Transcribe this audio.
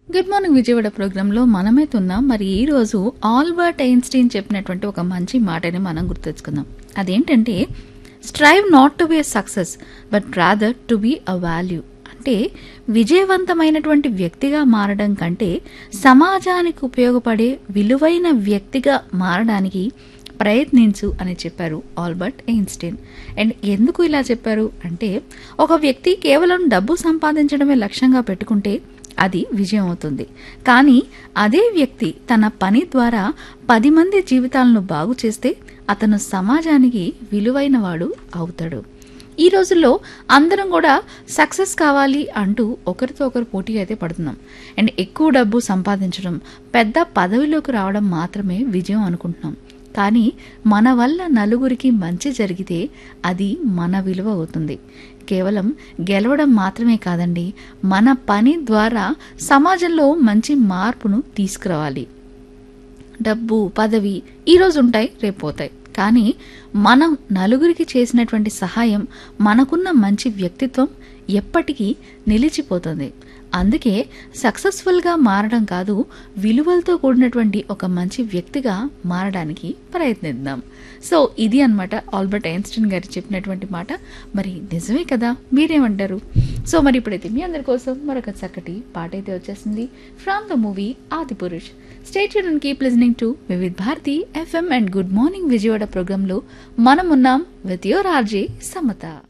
good morning Vijayawada ప్రోగ్రాంలో మనమైతే ఉన్నాం మరి ఈ రోజు ఆల్బర్ట్ ఐన్స్టీన్ చెప్పినటువంటి ఒక మంచి మాటని మనం గుర్తెచ్చుకుందాం అదేంటంటే strive not to be a success but rather to be a value అంటే విజయవంతమైనటువంటి వ్యక్తిగా మారడం కంటే సమాజానికి ఉపయోగపడే విలువైన వ్యక్తిగా మారడానికి ప్రయత్నించు అని చెప్పారు ఆల్బర్ట్ ఐన్స్టీన్ అండ్ ఎందుకు ఇలా చెప్పారు అంటే ఒక వ్యక్తి కేవలం డబ్బు సంపాదించడమే లక్ష్యంగా పెట్టుకుంటే అది విజయం అవుతుంది కానీ అదే వ్యక్తి తన పని ద్వారా పది మంది జీవితాలను బాగు చేస్తే అతను సమాజానికి విలువైన వాడు అవుతాడు ఈ రోజుల్లో అందరం కూడా సక్సెస్ కావాలి అంటూ ఒకరితో ఒకరు పోటీ అయితే పడుతున్నాం అండ్ ఎక్కువ డబ్బు సంపాదించడం పెద్ద పదవిలోకి రావడం మాత్రమే విజయం అనుకుంటున్నాం కానీ మన వల్ల నలుగురికి మంచి జరిగితే అది మన విలువ అవుతుంది కేవలం గెలవడం మాత్రమే కాదండి మన పని ద్వారా సమాజంలో మంచి మార్పును తీసుకురావాలి డబ్బు పదవి ఈరోజు ఉంటాయి రేపు పోతాయి కానీ మనం నలుగురికి చేసినటువంటి సహాయం మనకున్న మంచి వ్యక్తిత్వం ఎప్పటికీ నిలిచిపోతుంది అందుకే సక్సెస్ఫుల్గా మారడం కాదు విలువలతో కూడినటువంటి ఒక మంచి వ్యక్తిగా మారడానికి ప్రయత్నిద్దాం సో ఇది అన్నమాట ఆల్బర్ట్ ఐన్స్టీన్ గారు చెప్పినటువంటి మాట మరి నిజమే కదా మీరేమంటారు సో మరి ఇప్పుడైతే మీ అందరి కోసం మరొక చక్కటి పాట అయితే వచ్చేసింది from the movie Adipurush stay and keep listening to Vividh Bharati FM and good morning Vijayawada ప్రోగ్రాంలో మనం ఉన్నాం విత్ యువర్ ఆర్జే సమత